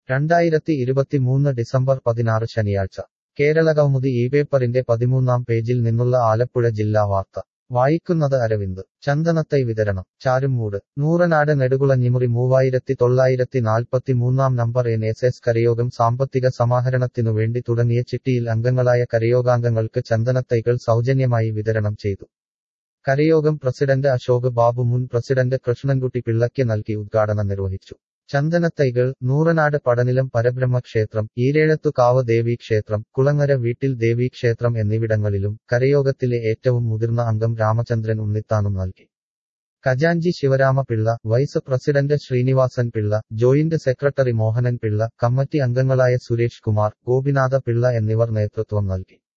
രണ്ടായിരത്തി ഇരുപത്തിമൂന്ന് ഡിസംബർ പതിനാറ് ശനിയാഴ്ച കേരളകൗമുദി ഈ പേപ്പറിന്റെ പതിമൂന്നാം പേജിൽ നിന്നുള്ള ആലപ്പുഴ ജില്ലാ വാർത്ത വായിക്കുന്നത് അരവിന്ദ് ചന്ദനത്തൈ വിതരണം ചാരുമൂട് നൂറനാട് നെടുകുളഞ്ഞിമുറി മൂവായിരത്തി തൊള്ളായിരത്തി നാൽപ്പത്തി മൂന്നാം നമ്പർ എൻ എസ് എസ് കരയോഗം സാമ്പത്തിക സമാഹരണത്തിനു വേണ്ടി തുടങ്ങിയ ചിട്ടിയിൽ അംഗങ്ങളായ കരയോഗാംഗങ്ങൾക്ക് ചന്ദനത്തൈകൾ സൗജന്യമായി വിതരണം ചെയ്തു കരയോഗം പ്രസിഡന്റ് അശോക് ബാബു മുൻ പ്രസിഡന്റ് കൃഷ്ണൻകുട്ടി പിള്ളയ്ക്ക് നൽകി ഉദ്ഘാടനം നിർവഹിച്ചു ചന്ദനത്തൈകൾ നൂറനാട് പടനിലം പരബ്രഹ്മ ക്ഷേത്രം ഈരേഴത്തുകാവ് ദേവീക്ഷേത്രം കുളങ്ങര വീട്ടിൽ ദേവീക്ഷേത്രം എന്നിവിടങ്ങളിലും കരയോഗത്തിലെ ഏറ്റവും മുതിർന്ന അംഗം രാമചന്ദ്രൻ ഉണ്ണിത്താനും നൽകി ഖജാഞ്ചി Sivarama Pillai vice president Srinivasan Pillai joint secretary Mohanan Pillai committee അംഗങ്ങളായ സുരേഷ് കുമാർ ഗോപിനാഥ പിള്ള എന്നിവർ നേതൃത്വം നൽകി